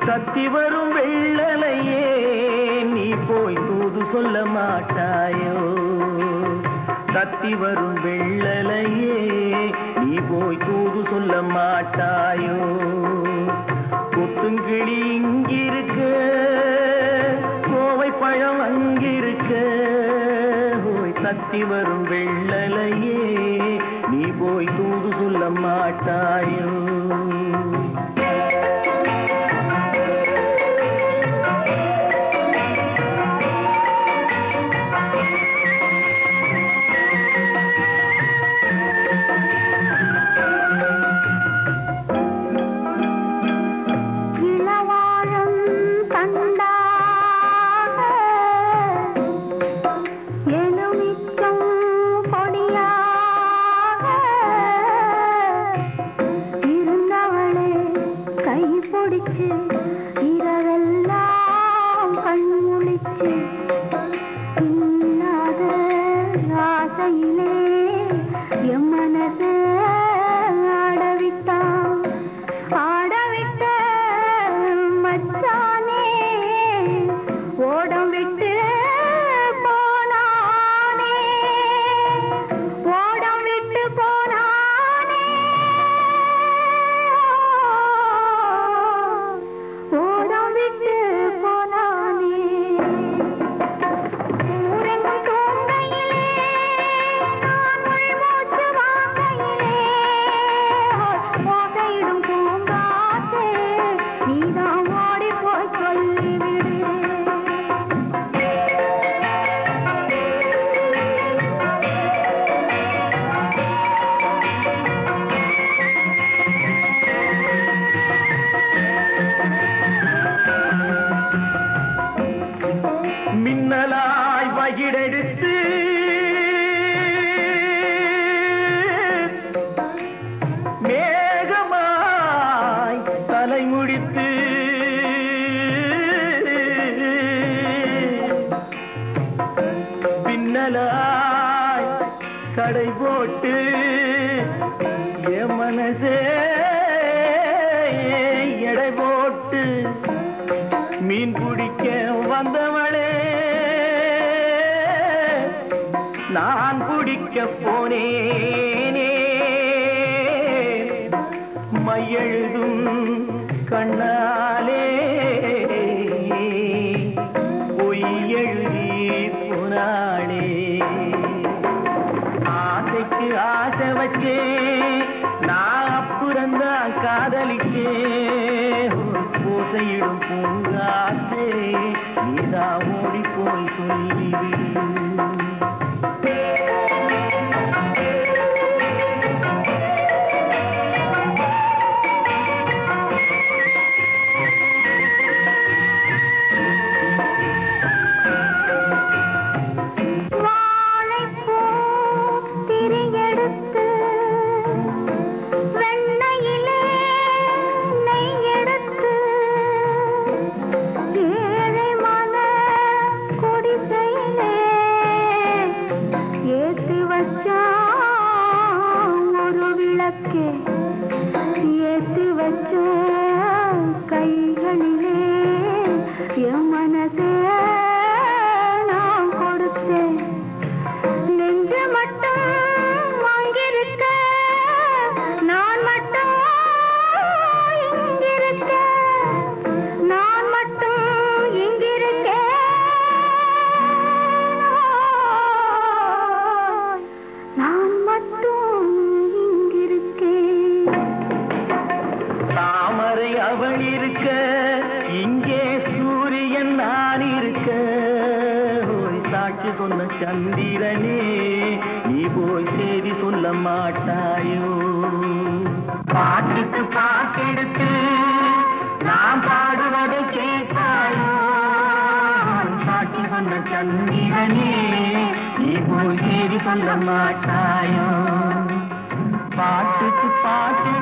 தத்தி வரும் வெள்ளலையே நீ போய் தூது சொல்ல மாட்டாயோ தத்தி வரும் வெள்ளலையே நீ போய் தூது சொல்ல மாட்டாயோ கொத்துங்கிளி இங்கிருக்க கோவை பழம் அங்கிருக்க போய் தத்தி வரும் வெள்ளலையே நீ போய் தூது சொல்ல மாட்டாயோ இளவாழம் தண்டாக எலுமிச்சம் கொடியாக இருந்தவளே கை பிடிச்சு இரவெல்லாம் கண் முழிச்சு இல்லாத ஆசையிலே என் மனசை ஆடவிட்டான் ஆடவிட்ட மச்சானே ஓடம் விட்டு போனானே ஓடம் விட்டு போனானே ஓடம் விட்டு போனானே ஊரெங்கும் தூங்கையிலே நான் உள்மூச்சு வாங்கையிலே ஓசையிடும் பூங்காற்றே நீதான் ஓடி போய் சொல்லிவிடு மின்னலாய் வகிடெடுத்து மேகமாய் தலை முடித்து பின்னலாய் கடை போட்டு என் மனசே எடை போட்டு மீன் பிடிக்க வந்தவளே நான் பிடிக்க போனேனே மையெழுதும் கண்ணாலே பொய் எழுதி போனாளே ஆசைக்கு ஆசை வச்சே நான் அப்புறந்தான் காதலிச்சே பூசையிடும் பூங்காசே நீதா ஓடி போய் சொல்லிவிடு வாழைப்பூ திரியெடுத்து வெண்ணையிலே நெய் எடுத்து ஏழை மன குடிசையிலே ஏத்தி வச்சா ஒரு விளக்கே ஏத்தி வச்ச கைகளிலே என் மனசே நான் கொடுத்தேன் நெஞ்சு மட்டும் வாங்கியிருக்க நான் மட்டும் இங்கிருக்க நான் மட்டும் இங்கிருக்க நான் மட்டும் இங்கிருக்கேன் தாமரை அவள் இருக்க இங்கே சூரியன் நான் இருக்க ஓய் சாட்சி சொன்ன சந்திரனே நீ போய் செய்தி சொல்ல மாட்டாயோ பாட்டுக்கு பாட்டெடுத்து நான் பாடுவதை கேட்டாயோ சாட்சி சொன்ன சந்திரனே நீ போய் செய்தி சொல்ல மாட்டாயோ பாட்டுக்கு பாட்டு